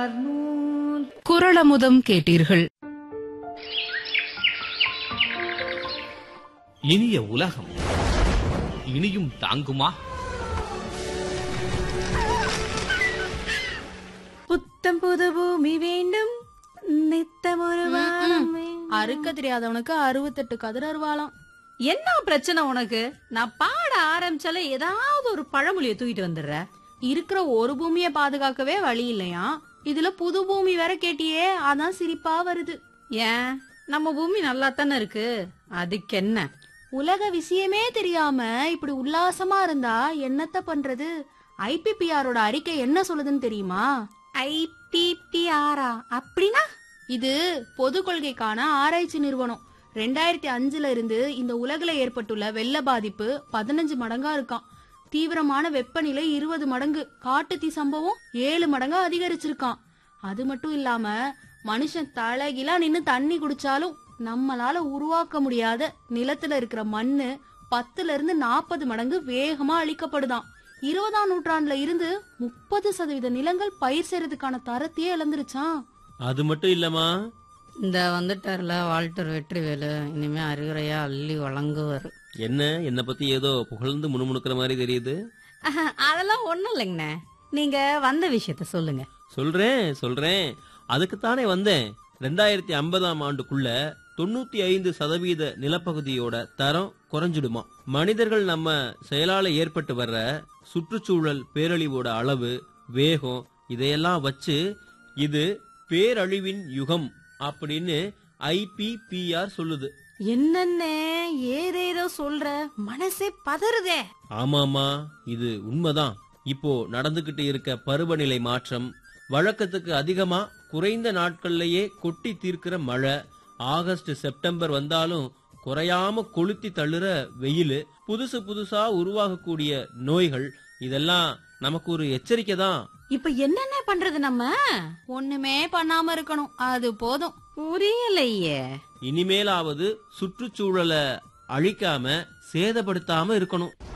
நூல் குரளமுதம் கேட்டீர்கள் இனிய உலகம் இனியும் தாங்குமா புத்தம் புது பூமி வேண்டும் நித்தம் ஒரு வானம் வேண்டும். அறுக்க தெரியாதவனுக்கு அறுபத்தெட்டு கதிர் அருவாளாம் என்ன பிரச்சனை உனக்கு நான் பாட ஆரம்பிச்சாலே ஏதாவது ஒரு பழமொழியை தூக்கிட்டு வந்துடுற இருக்கிற ஒரு பூமியை பாதுகாக்கவே வழி இல்லையா இதுல புது பூமி வேற கேட்டியே அதான் சிரிப்பா வருது ஏன் நம்ம பூமி நல்லா தானே இருக்கு அதுக்கு என்ன உலக விஷயமே தெரியாம இப்படி உல்லாசமா இருந்தா என்னத்த பண்றது ஐபிபிஆரோட அறிக்கை என்ன சொல்லுதுன்னு தெரியுமா ஐபிபிஆரா அப்படின்னா இது பொது கொள்கைக்கான ஆராய்ச்சி நிறுவனம் ரெண்டாயிரத்தி அஞ்சுல இருந்து இந்த உலகில ஏற்பட்டுள்ள வெள்ள பாதிப்பு பதினஞ்சு மடங்கா இருக்காம் தீவிரமான வெப்பநிலை இருபது மடங்கு காட்டுத்தீ சம்பவம் ஏழு மடங்கா அதிகரிச்சிருக்கான் அது மட்டும் இல்லாம மனுஷன் தலைகிலா நின்னு தண்ணி குடிச்சாலும் நம்மளால உருவாக்க முடியாத நிலத்துல இருக்கிற மண்ணு பத்துல இருந்து நாற்பது மடங்கு வேகமா அழிக்கப்படுதாம் இருபதாம் நூற்றாண்டுல இருந்து முப்பது சதவீத நிலங்கள் பயிர் செய்யறதுக்கான தரத்தையே இழந்துருச்சான் அது மட்டும் இல்லம்மா இந்த வந்துட்டார்ல வால்டர் வெற்றிவேலு இனிமே அறிவுரையா அள்ளி வழங்குவார் என்ன என்னை பத்தி ஏதோ புகழ்ந்து முணுமுணுக்கிற மாதிரி தெரியுது அதெல்லாம் ஒண்ணும் இல்லைங்கண்ணே நீங்க வந்த விஷயத்த சொல்லுங்க சொல்றேன் சொல்றேன் அதுக்குத்தானே வந்தேன் ரெண்டாயிரத்தி ஐம்பதாம் ஆண்டுக்குள்ள தொண்ணூத்தி ஐந்து சதவீத நிலப்பகுதியோட தரம் குறைஞ்சிடுமா மனிதர்கள் நம்ம செயலால ஏற்பட்டு வர்ற சுற்றுச்சூழல் பேரழிவோட அளவு வேகம் இதையெல்லாம் வச்சு இது பேரழிவின் யுகம் அப்படின்னு ஐபிபிஆர் சொல்லுது என்னன்னே ஏதேதோ சொல்ற மனசே பதறுதே ஆமாமா இது உண்மைதான் இப்போ நடந்துகிட்டு இருக்க பருவநிலை மாற்றம் வழக்கத்துக்கு அதிகமா குறைந்த நாட்கள்லயே கொட்டி தீர்க்கிற மழை ஆகஸ்ட் செப்டம்பர் வந்தாலும் குறையாம கொளுத்தி தள்ளுற வெயில் புதுசு புதுசா உருவாகக்கூடிய நோய்கள் இதெல்லாம் நமக்கு ஒரு எச்சரிக்கை தான் இப்ப என்னென்ன பண்றது நம்ம ஒண்ணுமே பண்ணாம இருக்கணும் அது போதும் புரியலையே இனிமேலாவது சுற்றுச்சூழலை அழிக்காம சேதப்படுத்தாம இருக்கணும்